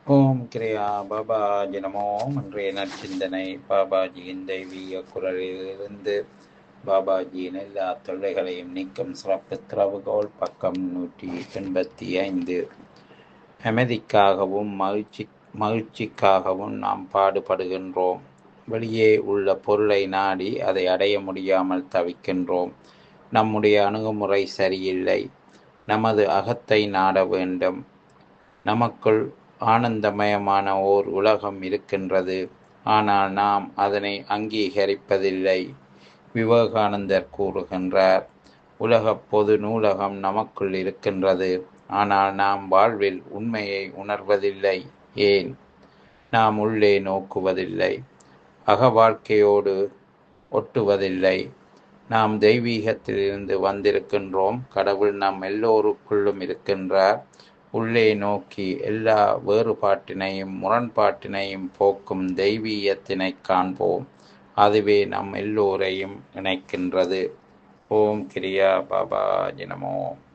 ஓம் கிரியா பாபாஜி நமோ இன்றைய நற்சிந்தனை பாபாஜியின் தெய்வீக குரலிலிருந்து பாபாஜியின் எல்லா தொல்லைகளையும் நீக்கும் சிறப்பு திறவுகோல் பக்கம் நூற்றி எண்பத்தி ஐந்து அமைதிக்காகவும் மகிழ்ச்சி மகிழ்ச்சிக்காகவும் நாம் பாடுபடுகின்றோம் வெளியே உள்ள பொருளை நாடி அதை அடைய முடியாமல் தவிக்கின்றோம் நம்முடைய அணுகுமுறை சரியில்லை நமது அகத்தை நாட வேண்டும் நமக்குள் ஆனந்தமயமான ஓர் உலகம் இருக்கின்றது ஆனால் நாம் அதனை அங்கீகரிப்பதில்லை விவேகானந்தர் கூறுகின்றார் உலக பொது நூலகம் நமக்குள் இருக்கின்றது ஆனால் நாம் வாழ்வில் உண்மையை உணர்வதில்லை ஏன் நாம் உள்ளே நோக்குவதில்லை அக வாழ்க்கையோடு ஒட்டுவதில்லை நாம் தெய்வீகத்திலிருந்து வந்திருக்கின்றோம் கடவுள் நம் எல்லோருக்குள்ளும் இருக்கின்றார் உள்ளே நோக்கி எல்லா வேறுபாட்டினையும் முரண்பாட்டினையும் போக்கும் தெய்வீகத்தினை காண்போம் அதுவே நம் எல்லோரையும் இணைக்கின்றது ஓம் கிரியா பாபா ஜினமோ